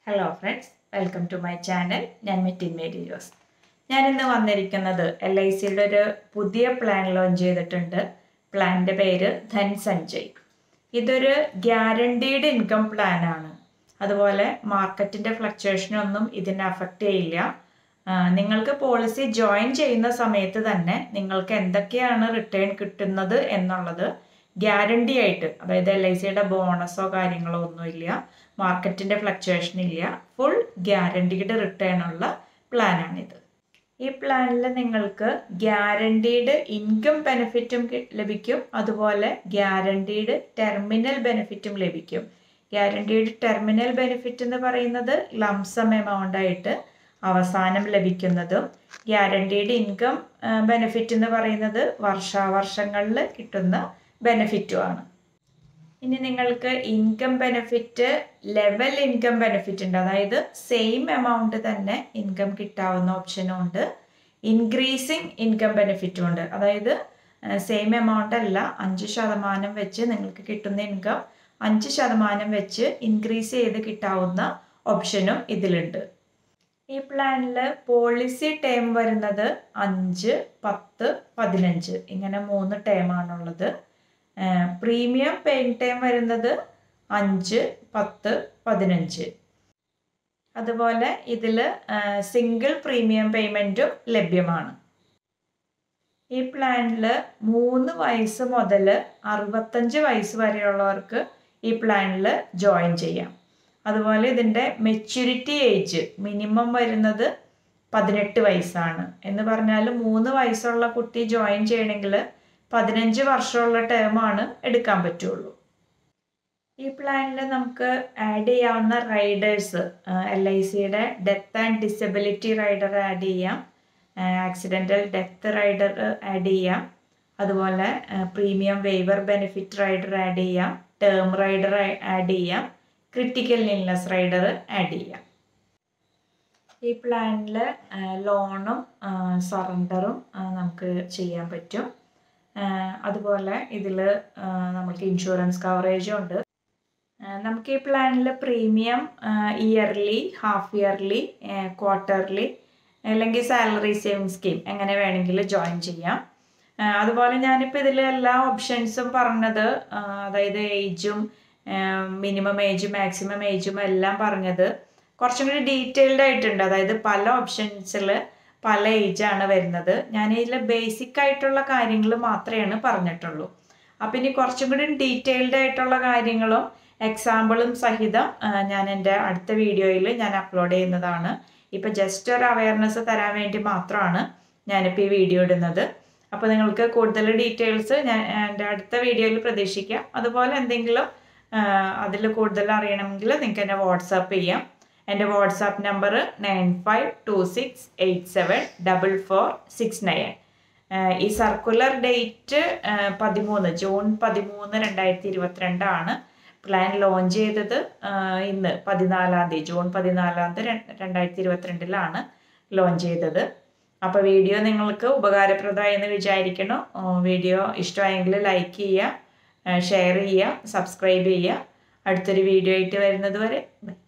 hello friends welcome to my channel ഞാൻ മെറ്റിൻ മേരി ജോസ് ഞാനിന്ന് വന്നിരിക്കുന്നത് എൽ ഐ സിയുടെ ഒരു പുതിയ പ്ലാൻ ലോഞ്ച് ചെയ്തിട്ടുണ്ട് പ്ലാനിൻ്റെ പേര് ധൻ സഞ്ജയ് ഇതൊരു ഗ്യാരണ്ടീഡ് ഇൻകം പ്ലാനാണ് അതുപോലെ മാർക്കറ്റിൻ്റെ ഫ്ലക്ച്വേഷനൊന്നും ഇതിനെ അഫക്റ്റ് ചെയ്യില്ല ആ, നിങ്ങൾക്ക് പോളിസി ജോയിൻ ചെയ്യുന്ന സമയത്ത് തന്നെ നിങ്ങൾക്ക് എന്തൊക്കെയാണ് റിട്ടേൺ കിട്ടുന്നത് എന്നുള്ളത് ഗ്യാരണ്ടി ആയിട്ട് അതായത് എൽ ഐ സിയുടെ ബോണസോ കാര്യങ്ങളോ ഒന്നുമില്ല മാർക്കറ്റിൻ്റെ ഫ്ലക്ച്വേഷൻ ഇല്ല ഫുൾ ഗ്യാരണ്ടീഡ് റിട്ടേൺ ഉള്ള പ്ലാനാണിത് ഈ പ്ലാനിൽ നിങ്ങൾക്ക് ഗ്യാരണ്ടീഡ് ഇൻകം ബെനിഫിറ്റും കി- ലഭിക്കും അതുപോലെ ഗ്യാരണ്ടീഡ് ടെർമിനൽ ബെനിഫിറ്റും ലഭിക്കും ഗ്യാരണ്ടീഡ് ടെർമിനൽ ബെനിഫിറ്റ് എന്ന് പറയുന്നത് ലംസം എമൗണ്ട് ആയിട്ട് അവസാനം ലഭിക്കുന്നതും ഗ്യാരണ്ടീഡ് ഇൻകം ബെനിഫിറ്റ് എന്ന് പറയുന്നത് വർഷാവർഷങ്ങളിൽ കിട്ടുന്ന ബെനിഫിറ്റുമാണ് ഇനി നിങ്ങൾക്ക് income benefit level income benefit ഉണ്ട് അതായത് സെയിം എമൗണ്ട് തന്നെ ഇൻകം കിട്ടാവുന്ന ഓപ്ഷനും ഉണ്ട് ഇൻക്രീസിങ് ഇൻകം ബെനിഫിറ്റും ഉണ്ട് അതായത് സെയിം എമൗണ്ട് അല്ല അഞ്ച് ശതമാനം വെച്ച് നിങ്ങൾക്ക് കിട്ടുന്ന ഇൻകം അഞ്ച് ശതമാനം വെച്ച് ഇൻക്രീസ് ചെയ്ത് കിട്ടാവുന്ന ഓപ്ഷനും ഇതിലുണ്ട് ഈ പ്ലാനിൽ പോളിസി ടേം വരുന്നത് അഞ്ച് പത്ത് പതിനഞ്ച് ഇങ്ങനെ മൂന്ന് ടേമാണുള്ളത് പ്രീമിയം പേയിങ് ടൈം വരുന്നത് അഞ്ച് പത്ത് പതിനഞ്ച് അതുപോലെ ഇതിൽ സിംഗിൾ പ്രീമിയം പേയ്മെൻറ്റും ലഭ്യമാണ് ഈ പ്ലാനിൽ മൂന്ന് വയസ്സ് മുതൽ അറുപത്തഞ്ച് വയസ്സ് വരെയുള്ളവർക്ക് ഈ പ്ലാനിൽ ജോയിൻ ചെയ്യാം അതുപോലെ ഇതിൻ്റെ മെച്യൂരിറ്റി ഏജ് മിനിമം വരുന്നത് പതിനെട്ട് വയസ്സാണ് എന്ന് പറഞ്ഞാൽ മൂന്ന് വയസ്സുള്ള കുട്ടി ജോയിൻ ചെയ്യണമെങ്കിൽ പതിനഞ്ച് വർഷമുള്ള ടേമാണ് എടുക്കാൻ പറ്റുള്ളൂ ഈ പ്ലാനിൽ നമുക്ക് ആഡ് ചെയ്യാവുന്ന റൈഡേഴ്സ് എൽ ഐ സിയുടെ death and disability rider add ചെയ്യാം ആക്സിഡൻ്റൽ ഡെത്ത് റൈഡർ ആഡ് ചെയ്യാം അതുപോലെ premium waiver benefit rider add ചെയ്യാം ടേം റൈഡർ ആഡ് ചെയ്യാം ക്രിട്ടിക്കൽ ഇൽനെസ് റൈഡർ ആഡ് ചെയ്യാം ഈ പ്ലാനിൽ ലോണും സറണ്ടറും നമുക്ക് ചെയ്യാൻ പറ്റും ആ, അതുപോലെ ഇതിൽ നമുക്ക് ഇൻഷുറൻസ് കവറേജും ഉണ്ട് ആ, നമുക്ക് ഈ പ്ലാനിൽ premium yearly half yearly quarterly അല്ലെങ്കിൽ സാലറി സേവിങ് സ്കീം എങ്ങനെ വേണമെങ്കിലും ജോയിൻ ചെയ്യാം ആ, അതുപോലെ ഞാനിപ്പോൾ ഇതിൽ എല്ലാ ഓപ്ഷൻസും പറഞ്ഞത് ആ, അതായത് ഏജും മിനിമം ഏജും മാക്സിമം ഏജും എല്ലാം പറഞ്ഞത് കുറച്ചും കൂടി ഡീറ്റെയിൽഡ് ആയിട്ടുണ്ട് അതായത് പല ഓപ്ഷൻസിൽ പല ഏജാണ് വരുന്നത് ഞാൻ ഇതിൽ ബേസിക് ആയിട്ടുള്ള കാര്യങ്ങൾ മാത്രമേ പറഞ്ഞിട്ടുള്ളൂ അപ്പം ഇനി കുറച്ചും കൂടി ഡീറ്റെയിൽഡ് ആയിട്ടുള്ള കാര്യങ്ങളും എക്സാമ്പിളും സഹിതം ആ, ഞാൻ എൻ്റെ അടുത്ത വീഡിയോയിൽ ഞാൻ അപ്ലോഡ് ചെയ്യുന്നതാണ് ഇപ്പം ജസ്റ്റ് ഒരു അവയർനെസ് തരാൻ വേണ്ടി മാത്രമാണ് ഞാനിപ്പോൾ ഈ വീഡിയോ ഇടുന്നത് അപ്പോൾ നിങ്ങൾക്ക് കൂടുതൽ ഡീറ്റെയിൽസ് ഞാൻ എൻ്റെ അടുത്ത വീഡിയോയിൽ പ്രതീക്ഷിക്കാം അതുപോലെ എന്തെങ്കിലും അതിൽ കൂടുതൽ അറിയണമെങ്കിൽ നിങ്ങൾക്ക് എന്നെ വാട്സാപ്പ് ചെയ്യാം എൻ്റെ WhatsApp number nine five two six eight seven double four six nine ഈ സർക്കുലർ ഡേറ്റ് പതിമൂന്ന് ജൂൺ പതിമൂന്ന് രണ്ടായിരത്തി ഇരുപത്തിരണ്ടാണ് പ്ലാൻ ലോഞ്ച് ചെയ്തത് ആ, ഇന്ന് പതിനാലാം തീയതി ജൂൺ പതിനാലാം തീയതി ര- രണ്ടായിരത്തി ഇരുപത്തിരണ്ടിലാണ് ലോഞ്ച് ചെയ്തത് അപ്പോൾ വീഡിയോ നിങ്ങൾക്ക് ഉപകാരപ്രദമായി എന്ന് വിചാരിക്കണം ആ, വീഡിയോ ഇഷ്ടമായെങ്കിൽ ലൈക്ക് ചെയ്യുക ഷെയർ ചെയ്യുക സബ്സ്ക്രൈബ് ചെയ്യുക അടുത്തൊരു വീഡിയോ ആയിട്ട് വരുന്നത് വരെ ബൈ